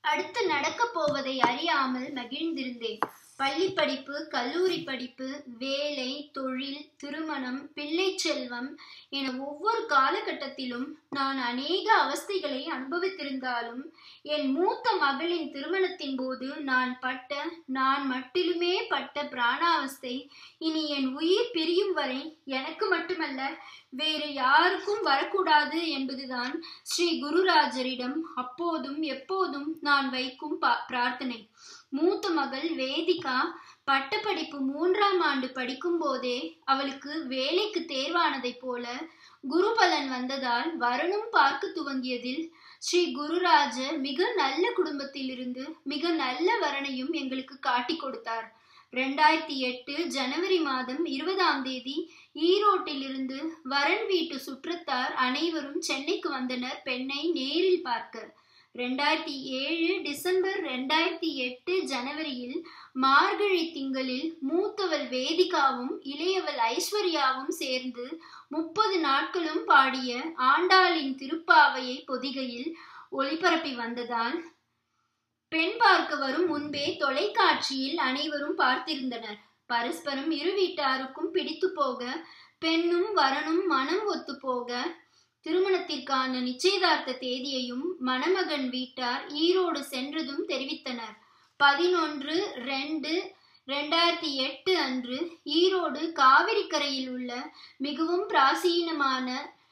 அடுத்து நடக்கப் போவதை அறியாமல் மகிழ்ந்திருந்தேன் பள்ளி படிப்பு கல்லூரி படிப்பு வேலை தொழில் திருமணம் பிள்ளை செல்வம் என ஒவ்வொரு காலகட்டத்திலும் நான் அநேக அவஸ்தைகளை அனுபவித்திருந்தாலும் என் மூத்த மகளின் திருமணத்தின் போது நான் பட்ட நான் மட்டிலுமே பட்ட பிராணாவஸ்தை இனி என் உயிர் பிரியும் வரை எனக்கு மட்டுமல்ல வேறு யாருக்கும் வரக்கூடாது என்பதுதான் ஸ்ரீ குருராஜரிடம் அப்போதும் எப்போதும் நான் வைக்கும் பிரார்த்தனை மூத்த மகள் வேதிகா பட்டப்படிப்பு மூன்றாம் ஆண்டு படிக்கும் போதே அவளுக்கு வேலைக்கு தேர்வானதைப் போல குருபலன் வந்ததால் வரனும் பார்க்க துவங்கியதில் ஸ்ரீ குருராஜர் மிக நல்ல குடும்பத்திலிருந்து மிக நல்ல வரனையும் எங்களுக்கு காட்டி கொடுத்தார் ரெண்டாயிரத்தி எட்டு ஜனவரி மாதம் இருபதாம் தேதி ஈரோட்டிலிருந்து வரன் வீட்டு சுற்றத்தார் அனைவரும் சென்னைக்கு வந்தனர் பெண்ணை நேரில் பார்க்க ரெண்டாயிரத்தி ஏழு டிசம்பர் ரெண்டாயிரத்தி எட்டு ஜனவரியில் மார்கழி திங்களில் மூத்தவள் வேதிகாவும் இளையவள் ஐஸ்வர்யாவும் சேர்ந்து முப்பது நாட்களும் பாடிய ஆண்டாளின் திருப்பாவையை பொதிகையில் ஒளிபரப்பி வந்ததால் பெண் பார்க்க வரும் முன்பே தொலைக்காட்சியில் அனைவரும் பார்த்திருந்தனர் பரஸ்பரம் இரு வீட்டாருக்கும் பிடித்து போக பெண்ணும் வரனும் மனம் ஒத்து போக திருமணத்திற்கான நிச்சயதார்த்த தேதியையும் மணமகன் வீட்டார் ஈரோடு சென்றதும் தெரிவித்தனர் பதினொன்று ரெண்டு ரெண்டாயிரத்தி எட்டு அன்று ஈரோடு காவிரிக்கரையில் உள்ள மிகவும் பிராசீனமான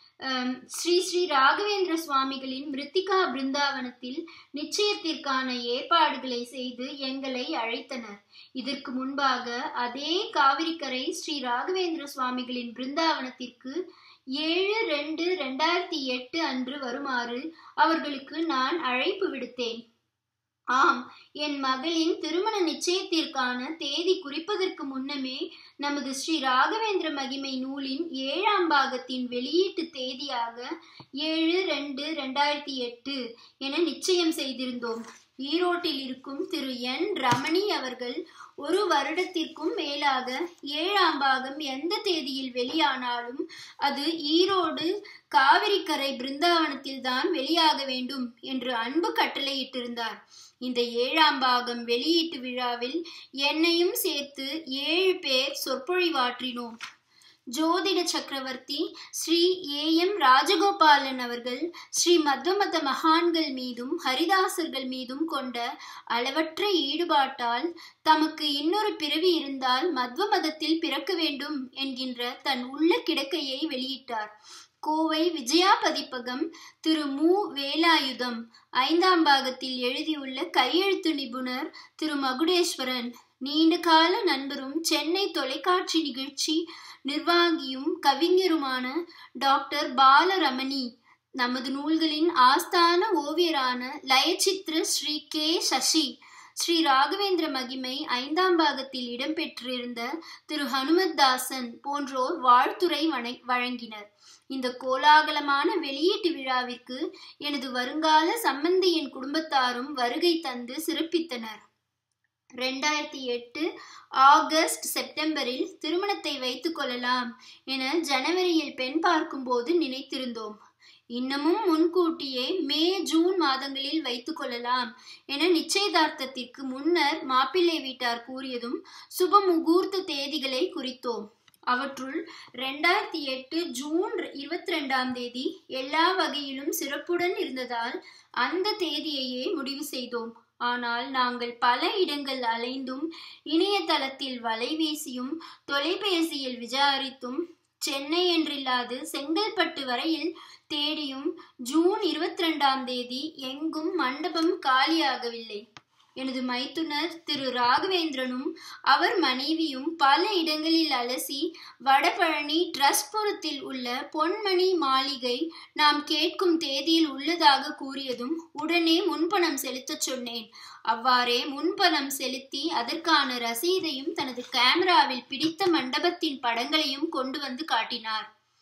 ஸ்ரீ ஸ்ரீ ராகவேந்திர சுவாமிகளின் மிருத்திகா பிருந்தாவனத்தில் நிச்சயத்திற்கான ஏற்பாடுகளை செய்து எங்களை அழைத்தனர் இதற்கு முன்பாக அதே காவிரிக்கரை ஸ்ரீ ராகவேந்திர சுவாமிகளின் பிருந்தாவனத்திற்கு ஏழு ரெண்டு ரெண்டாயிரத்தி எட்டு அன்று வருமாறு அவர்களுக்கு நான் அழைப்பு விடுத்தேன் ஆம் என் மகளின் திருமண நிச்சயத்திற்கான தேதி குறிப்பதற்கு முன்னமே நமது ஸ்ரீ ராகவேந்திர மகிமை நூலின் ஏழாம் பாகத்தின் வெளியீட்டு தேதியாக ஏழு ரெண்டு ரெண்டாயிரத்தி எட்டு என நிச்சயம் செய்திருந்தோம் ஈரோட்டில் இருக்கும் திரு என் ரமணி அவர்கள் ஒரு வருடத்திற்கும் மேலாக ஏழாம் பாகம் எந்த தேதியில் வெளியானாலும் அது ஈரோடு காவிரிக்கரை பிருந்தாவனத்தில் தான் வெளியாக வேண்டும் என்று அன்பு கட்டளையிட்டிருந்தார் இந்த ஏழாம் பாகம் வெளியீட்டு விழாவில் என்னையும் சேர்த்து ஏழு பேர் சொற்பொழிவாற்றினோம் ஜோதிட சக்கரவர்த்தி ஸ்ரீ ஏ எம் ராஜகோபாலன் அவர்கள் ஸ்ரீ மத்வமத மகான்கள் மீதும் ஹரிதாசர்கள் மீதும் கொண்ட அளவற்ற ஈடுபாட்டால் தமக்கு இன்னொரு பிறவி இருந்தால் மத்வ மதத்தில் பிறக்க வேண்டும் என்கின்ற தன் உள்ள கிடக்கையை வெளியிட்டார் கோவை விஜயா பதிப்பகம் திரு மு வேலாயுதம் ஐந்தாம் பாகத்தில் எழுதியுள்ள கையெழுத்து நிபுணர் திரு மகுடேஸ்வரன் நீண்ட கால நண்பரும் சென்னை தொலைக்காட்சி நிகழ்ச்சி நிர்வாகியும் கவிஞருமான டாக்டர் பாலரமணி நமது நூல்களின் ஆஸ்தான ஓவியரான லயச்சித்ர ஸ்ரீ கே சசி ஸ்ரீ ராகவேந்திர மகிமை ஐந்தாம் பாகத்தில் இடம்பெற்றிருந்த திரு ஹனுமத் தாசன் போன்றோர் வாழ்த்துரை வழங்கினர் இந்த கோலாகலமான வெளியீட்டு விழாவிற்கு எனது வருங்கால சம்பந்தியின் குடும்பத்தாரும் வருகை தந்து சிறப்பித்தனர் ரெண்டாயிரத்தி எட்டு ஆகஸ்ட் செப்டம்பரில் திருமணத்தை வைத்துக் கொள்ளலாம் என ஜனவரியில் பெண் பார்க்கும்போது நினைத்திருந்தோம் இன்னமும் முன்கூட்டியே மே ஜூன் மாதங்களில் வைத்துக் கொள்ளலாம் என நிச்சயதார்த்தத்திற்கு முன்னர் மாப்பிள்ளை வீட்டார் கூறியதும் சுப முகூர்த்த தேதிகளை குறித்தோம் அவற்றுள் ரெண்டாயிரத்தி எட்டு ஜூன் இருபத்தி ரெண்டாம் தேதி எல்லா வகையிலும் சிறப்புடன் இருந்ததால் அந்த தேதியையே முடிவு செய்தோம் ஆனால் நாங்கள் பல இடங்கள் அலைந்தும் இணையதளத்தில் வலைவீசியும் தொலைபேசியில் விசாரித்தும் சென்னை என்றில்லாது செங்கல்பட்டு வரையில் தேடியும் ஜூன் இருபத்தி ரெண்டாம் தேதி எங்கும் மண்டபம் காலியாகவில்லை எனது மைத்துனர் திரு ராகவேந்திரனும் அவர் மனைவியும் பல இடங்களில் அலசி வடபழனி ட்ரஸ்ட்புரத்தில் உள்ள பொன்மணி மாளிகை நாம் கேட்கும் தேதியில் உள்ளதாக கூறியதும் உடனே முன்பணம் செலுத்தச் சொன்னேன் அவ்வாறே முன்பணம் செலுத்தி அதற்கான ரசீதையும் தனது கேமராவில் பிடித்த மண்டபத்தின் படங்களையும் கொண்டு வந்து காட்டினார்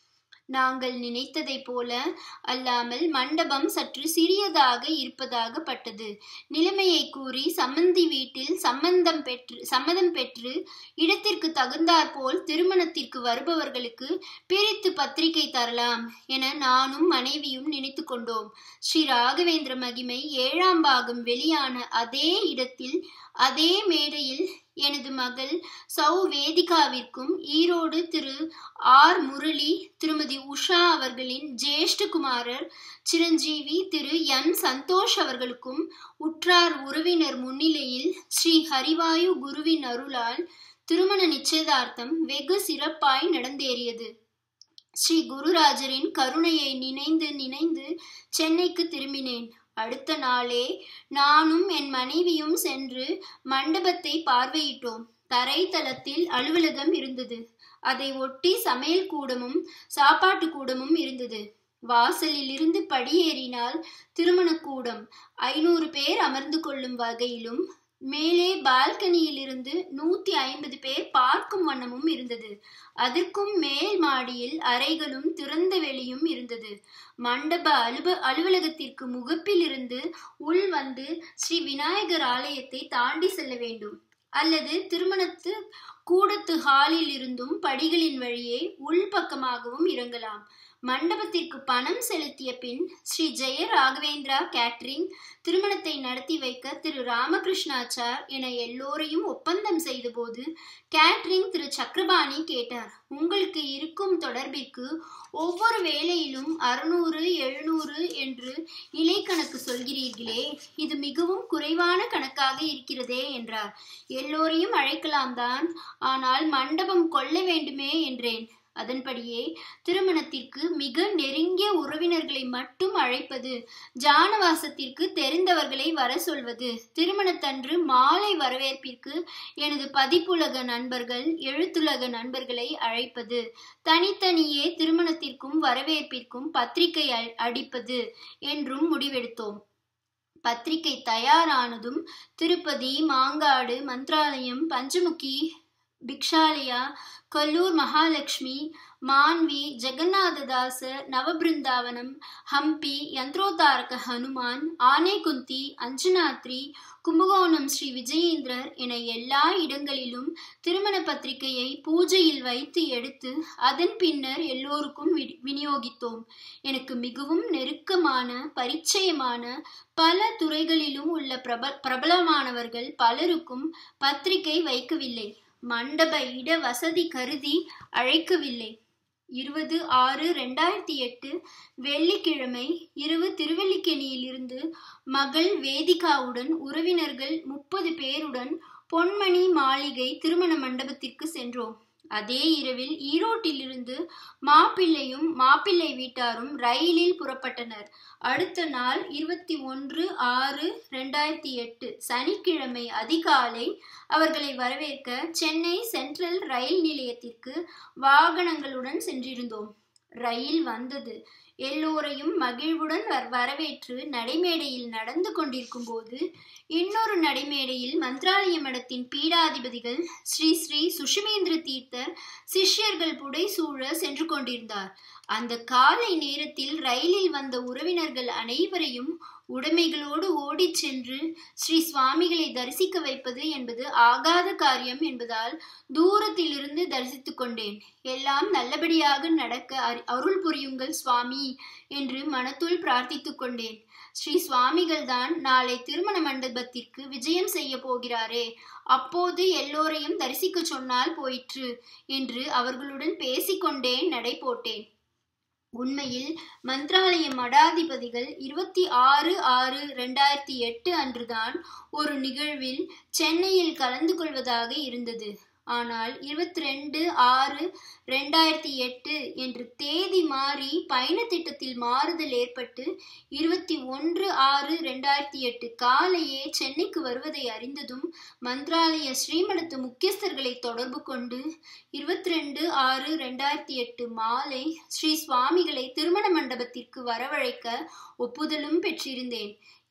நாங்கள் நினைத்ததைப் போல அல்லாமல் மண்டபம் சற்று சிறியதாக இருப்பதாக பட்டது நிலைமையை கூறி சம்மந்தி வீட்டில் சம்மந்தம் பெற்று சம்மதம் பெற்று இடத்திற்கு தகுந்தாற்போல் திருமணத்திற்கு வருபவர்களுக்கு பிரித்து பத்திரிகை தரலாம் என நானும் மனைவியும் நினைத்து கொண்டோம் ஸ்ரீ ராகவேந்திர மகிமை ஏழாம் பாகம் வெளியான அதே இடத்தில் அதே மேடையில் எனது மகள் சௌ வேதிகாவிற்கும் ஈரோடு திரு ஆர் முரளி திருமதி உஷா அவர்களின் ஜேஷ்டகுமாரர் சிரஞ்சீவி திரு எம் சந்தோஷ் அவர்களுக்கும் உற்றார் உறவினர் முன்னிலையில் ஸ்ரீ ஹரிவாயு குருவின் அருளால் திருமண நிச்சயதார்த்தம் வெகு சிறப்பாய் நடந்தேறியது ஸ்ரீ குருராஜரின் கருணையை நினைந்து நினைந்து சென்னைக்கு திரும்பினேன் அடுத்த நாளே நானும் என் மனைவியும் சென்று மண்டபத்தை பார்வையிட்டோம் தரைத்தளத்தில் அலுவலகம் இருந்தது அதை ஒட்டி சமையல் கூடமும் சாப்பாட்டு கூடமும் இருந்தது வாசலில் இருந்து படியேறினால் திருமண கூடம் ஐநூறு பேர் அமர்ந்து கொள்ளும் வகையிலும் மேலே பால்கனியில் இருந்து நூத்தி ஐம்பது பேர் பார்க்கும் வண்ணமும் இருந்தது அதற்கும் மேல் மாடியில் அறைகளும் திறந்த வெளியும் இருந்தது மண்டப அலுவ அலுவலகத்திற்கு முகப்பில் இருந்து உள் வந்து ஸ்ரீ விநாயகர் ஆலயத்தை தாண்டி செல்ல வேண்டும் அல்லது திருமணத்து கூடத்து ஹாலில் இருந்தும் படிகளின் வழியே உள்பக்கமாகவும் இறங்கலாம் மண்டபத்திற்கு பணம் செலுத்திய பின் ஸ்ரீ ஜெய ராகவேந்திரா கேட்ரிங் திருமணத்தை நடத்தி வைக்க திரு ராமகிருஷ்ணாச்சார் என எல்லோரையும் ஒப்பந்தம் செய்தபோது கேட்ரிங் திரு சக்கரபாணி கேட்டார் உங்களுக்கு இருக்கும் தொடர்பிற்கு ஒவ்வொரு வேலையிலும் அறுநூறு எழுநூறு என்று இலைக்கணக்கு சொல்கிறீர்களே இது மிகவும் குறைவான கணக்காக இருக்கிறதே என்றார் எல்லோரையும் அழைக்கலாம் தான் ஆனால் மண்டபம் கொள்ள வேண்டுமே என்றேன் அதன்படியே திருமணத்திற்கு மிக நெருங்கிய உறவினர்களை மட்டும் அழைப்பது ஜானவாசத்திற்கு தெரிந்தவர்களை வர சொல்வது திருமணத்தன்று மாலை வரவேற்பிற்கு எனது பதிப்புலக நண்பர்கள் எழுத்துலக நண்பர்களை அழைப்பது தனித்தனியே திருமணத்திற்கும் வரவேற்பிற்கும் பத்திரிகை அடிப்பது என்றும் முடிவெடுத்தோம் பத்திரிகை தயாரானதும் திருப்பதி மாங்காடு மந்த்ராலயம் பஞ்சமுகி பிக்ஷாலயா கொல்லூர் மகாலட்சுமி மான்வி ஜெகநாததாச நவபிருந்தாவனம் ஹம்பி யந்திரோதாரக ஹனுமான் ஆனைகுந்தி அஞ்சனாத்ரி கும்பகோணம் ஸ்ரீ விஜயேந்திரர் என எல்லா இடங்களிலும் திருமண பத்திரிகையை பூஜையில் வைத்து எடுத்து அதன் பின்னர் எல்லோருக்கும் விநியோகித்தோம் எனக்கு மிகவும் நெருக்கமான பரிச்சயமான பல துறைகளிலும் உள்ள பிரப பிரபலமானவர்கள் பலருக்கும் பத்திரிகை வைக்கவில்லை மண்டப இட வசதி கருதி அழைக்கவில்லை இருபது ஆறு ரெண்டாயிரத்தி எட்டு வெள்ளிக்கிழமை இரவு திருவல்லிக்கேணியிலிருந்து மகள் வேதிகாவுடன் உறவினர்கள் முப்பது பேருடன் பொன்மணி மாளிகை திருமண மண்டபத்திற்கு சென்றோம் அதே இரவில் ஈரோட்டிலிருந்து மாப்பிள்ளையும் மாப்பிள்ளை வீட்டாரும் ரயிலில் புறப்பட்டனர் அடுத்த நாள் இருபத்தி ஒன்று ஆறு ரெண்டாயிரத்தி எட்டு சனிக்கிழமை அதிகாலை அவர்களை வரவேற்க சென்னை சென்ட்ரல் ரயில் நிலையத்திற்கு வாகனங்களுடன் சென்றிருந்தோம் ரயில் வந்தது எல்லோரையும் மகிழ்வுடன் வரவேற்று நடைமேடையில் நடந்து கொண்டிருக்கும் போது இன்னொரு நடைமேடையில் மந்திராலய மடத்தின் பீடாதிபதிகள் ஸ்ரீ ஸ்ரீ சுஷிமேந்திர தீர்த்தர் சிஷ்யர்கள் புடைசூழ சென்று கொண்டிருந்தார் அந்த காலை நேரத்தில் ரயிலில் வந்த உறவினர்கள் அனைவரையும் உடைமைகளோடு ஓடிச் சென்று ஸ்ரீ சுவாமிகளை தரிசிக்க வைப்பது என்பது ஆகாத காரியம் என்பதால் தூரத்திலிருந்து தரிசித்துக் கொண்டேன் எல்லாம் நல்லபடியாக நடக்க அருள் புரியுங்கள் சுவாமி என்று மனத்துள் பிரார்த்தித்துக் கொண்டேன் ஸ்ரீ சுவாமிகள் தான் நாளை திருமண மண்டபத்திற்கு விஜயம் செய்ய போகிறாரே அப்போது எல்லோரையும் தரிசிக்க சொன்னால் போயிற்று என்று அவர்களுடன் பேசிக்கொண்டே நடை போட்டேன் உண்மையில் மந்திராலய மடாதிபதிகள் இருபத்தி ஆறு ஆறு ரெண்டாயிரத்தி எட்டு அன்றுதான் ஒரு நிகழ்வில் சென்னையில் கலந்து கொள்வதாக இருந்தது ஆனால் இருபத்தி ரெண்டு ஆறு ரெண்டாயிரத்தி எட்டு என்று தேதி மாறி பயண திட்டத்தில் மாறுதல் ஏற்பட்டு இருபத்தி ஒன்று ஆறு ரெண்டாயிரத்தி எட்டு காலையே சென்னைக்கு வருவதை அறிந்ததும் மந்திராலய ஸ்ரீமடத்து முக்கியஸ்தர்களை தொடர்பு கொண்டு இருபத்தி ரெண்டு ஆறு ரெண்டாயிரத்தி எட்டு மாலை ஸ்ரீ சுவாமிகளை திருமண மண்டபத்திற்கு வரவழைக்க ஒப்புதலும் பெற்றிருந்தேன்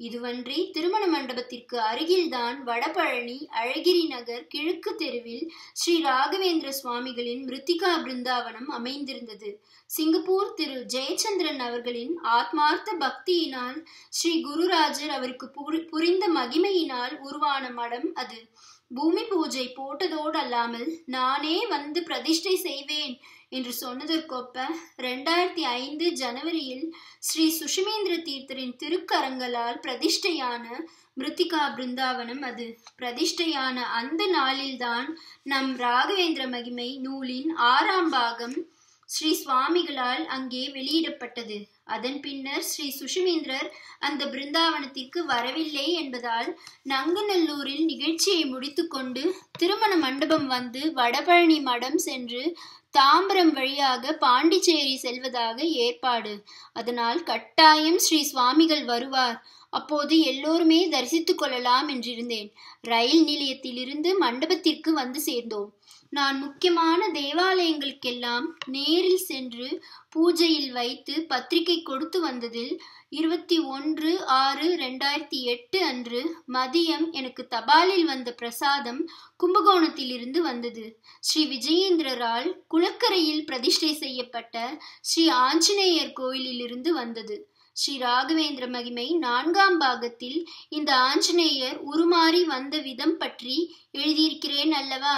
இதுவன்றி திருமண மண்டபத்திற்கு அருகில்தான் வடபழனி அழகிரி நகர் கிழக்கு தெருவில் ஸ்ரீ ராகவேந்திர சுவாமிகளின் மிருத்திகா பிருந்தாவனம் அமைந்திருந்தது சிங்கப்பூர் திரு ஜெயச்சந்திரன் அவர்களின் ஆத்மார்த்த பக்தியினால் ஸ்ரீ குருராஜர் அவருக்கு புரிந்த மகிமையினால் உருவான மடம் அது பூமி பூஜை போட்டதோடு அல்லாமல் நானே வந்து பிரதிஷ்டை செய்வேன் என்று சொன்னதற்கொப்ப ரெண்டாயிரத்தி ஐந்து ஜனவரியில் ஸ்ரீ சுஷிமேந்திர தீர்த்தரின் திருக்கரங்களால் பிரதிஷ்டையான மிருத்திகா பிருந்தாவனம் அது பிரதிஷ்டையான அந்த நாளில்தான் நம் ராகவேந்திர மகிமை நூலின் ஆறாம் பாகம் ஸ்ரீ சுவாமிகளால் அங்கே வெளியிடப்பட்டது அதன் பின்னர் ஸ்ரீ சுஷிமேந்திரர் அந்த பிருந்தாவனத்திற்கு வரவில்லை என்பதால் நங்கநல்லூரில் நிகழ்ச்சியை முடித்துக்கொண்டு திருமண மண்டபம் வந்து வடபழனி மடம் சென்று தாம்பரம் வழியாக பாண்டிச்சேரி செல்வதாக ஏற்பாடு அதனால் கட்டாயம் ஸ்ரீ சுவாமிகள் வருவார் அப்போது எல்லோருமே தரிசித்துக் கொள்ளலாம் என்றிருந்தேன் ரயில் நிலையத்திலிருந்து மண்டபத்திற்கு வந்து சேர்ந்தோம் நான் முக்கியமான தேவாலயங்களுக்கெல்லாம் நேரில் சென்று பூஜையில் வைத்து பத்திரிகை கொடுத்து வந்ததில் இருபத்தி ஒன்று ஆறு ரெண்டாயிரத்தி எட்டு அன்று மதியம் எனக்கு தபாலில் வந்த பிரசாதம் கும்பகோணத்திலிருந்து வந்தது ஸ்ரீ விஜயேந்திரரால் குளக்கரையில் பிரதிஷ்டை செய்யப்பட்ட ஸ்ரீ ஆஞ்சநேயர் கோயிலிலிருந்து வந்தது ஸ்ரீ ராகவேந்திர மகிமை நான்காம் பாகத்தில் இந்த ஆஞ்சநேயர் உருமாறி வந்த விதம் பற்றி எழுதியிருக்கிறேன் அல்லவா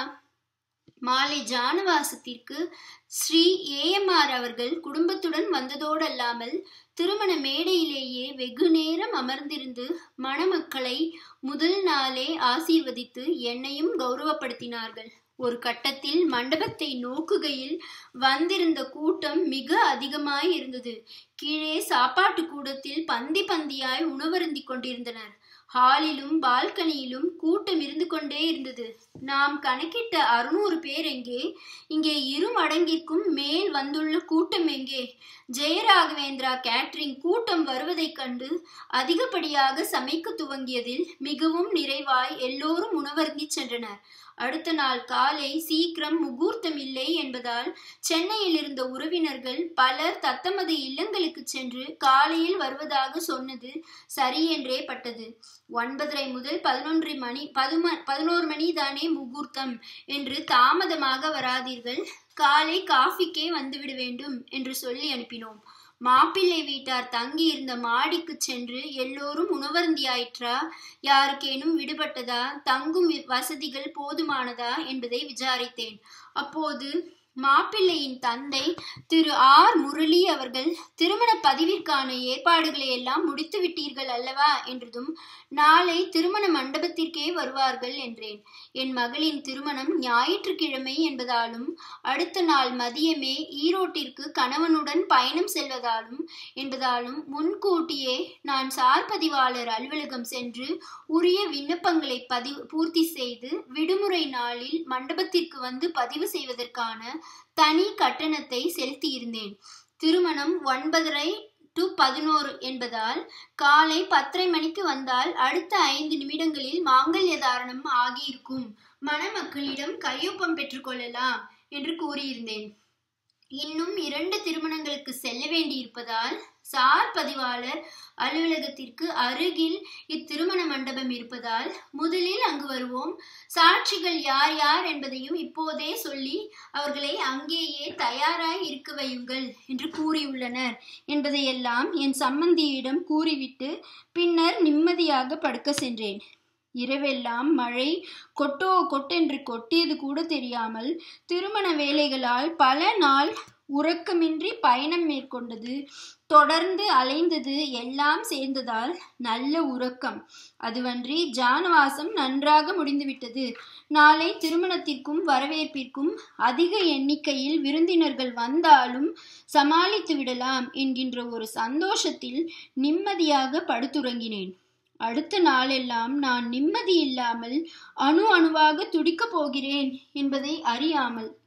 மாலை ஜானவாசத்திற்கு ஸ்ரீ ஏஎம்ஆர் அவர்கள் குடும்பத்துடன் வந்ததோடு அல்லாமல் திருமண மேடையிலேயே வெகு நேரம் அமர்ந்திருந்து மணமக்களை முதல் நாளே ஆசீர்வதித்து என்னையும் கௌரவப்படுத்தினார்கள் ஒரு கட்டத்தில் மண்டபத்தை நோக்குகையில் வந்திருந்த கூட்டம் மிக அதிகமாய் இருந்தது கீழே சாப்பாட்டு கூடத்தில் பந்தி பந்தியாய் உணவருந்தி கொண்டிருந்தனர் ஹாலிலும் பால்கனியிலும் கூட்டம் இருந்து கொண்டே இருந்தது நாம் கணக்கிட்ட அறுநூறு பேர் எங்கே இங்கே இரு மடங்கிற்கும் மேல் வந்துள்ள கூட்டம் எங்கே ஜெயராகவேந்திரா கேட்ரிங் கூட்டம் வருவதைக் கண்டு அதிகப்படியாக சமைக்க துவங்கியதில் மிகவும் நிறைவாய் எல்லோரும் உணவருந்தி சென்றனர் அடுத்த நாள் காலை சீக்கிரம் முகூர்த்தம் இல்லை என்பதால் சென்னையில் இருந்த உறவினர்கள் பலர் தத்தமது இல்லங்களுக்கு சென்று காலையில் வருவதாக சொன்னது சரி என்றே பட்டது ஒன்பதரை முதல் பதினொன்று மணி பதும பதினோரு மணி தானே முகூர்த்தம் என்று தாமதமாக வராதீர்கள் காலை காஃபிக்கே வந்துவிட வேண்டும் என்று சொல்லி அனுப்பினோம் மாப்பிள்ளை வீட்டார் தங்கி இருந்த மாடிக்கு சென்று எல்லோரும் உணவருந்தியாயிற்றா யாருக்கேனும் விடுபட்டதா தங்கும் வசதிகள் போதுமானதா என்பதை விசாரித்தேன் அப்போது மாப்பிள்ளையின் தந்தை திரு ஆர் முரளி அவர்கள் திருமண பதிவிற்கான ஏற்பாடுகளை எல்லாம் முடித்து விட்டீர்கள் அல்லவா என்றதும் நாளை திருமண மண்டபத்திற்கே வருவார்கள் என்றேன் என் மகளின் திருமணம் ஞாயிற்றுக்கிழமை என்பதாலும் அடுத்த நாள் மதியமே ஈரோட்டிற்கு கணவனுடன் பயணம் செல்வதாலும் என்பதாலும் முன்கூட்டியே நான் சார் பதிவாளர் அலுவலகம் சென்று உரிய விண்ணப்பங்களை பதிவு பூர்த்தி செய்து விடுமுறை நாளில் மண்டபத்திற்கு வந்து பதிவு செய்வதற்கான தனி கட்டணத்தை செலுத்தியிருந்தேன் திருமணம் ஒன்பதரை டு பதினோரு என்பதால் காலை பத்தரை மணிக்கு வந்தால் அடுத்த ஐந்து நிமிடங்களில் மாங்கல்ய தாரணம் ஆகியிருக்கும் மணமக்களிடம் கையொப்பம் பெற்றுக்கொள்ளலாம் என்று கூறியிருந்தேன் இன்னும் இரண்டு திருமணங்களுக்கு செல்ல வேண்டியிருப்பதால் சார் பதிவாளர் அலுவலகத்திற்கு அருகில் இத்திருமண மண்டபம் இருப்பதால் முதலில் அங்கு வருவோம் சாட்சிகள் யார் யார் என்பதையும் இப்போதே சொல்லி அவர்களை அங்கேயே தயாராய் இருக்க வையுங்கள் என்று கூறியுள்ளனர் என்பதையெல்லாம் என் சம்பந்தியிடம் கூறிவிட்டு பின்னர் நிம்மதியாக படுக்க சென்றேன் இரவெல்லாம் மழை கொட்டோ கொட்டென்று கொட்டியது கூட தெரியாமல் திருமண வேலைகளால் பல நாள் உறக்கமின்றி பயணம் மேற்கொண்டது தொடர்ந்து அலைந்தது எல்லாம் சேர்ந்ததால் நல்ல உறக்கம் அதுவன்றி ஜானவாசம் நன்றாக முடிந்துவிட்டது நாளை திருமணத்திற்கும் வரவேற்பிற்கும் அதிக எண்ணிக்கையில் விருந்தினர்கள் வந்தாலும் சமாளித்து விடலாம் என்கின்ற ஒரு சந்தோஷத்தில் நிம்மதியாக படுத்துறங்கினேன் அடுத்த நாளெல்லாம் நான் நிம்மதி இல்லாமல் அணு அணுவாக துடிக்கப் போகிறேன் என்பதை அறியாமல்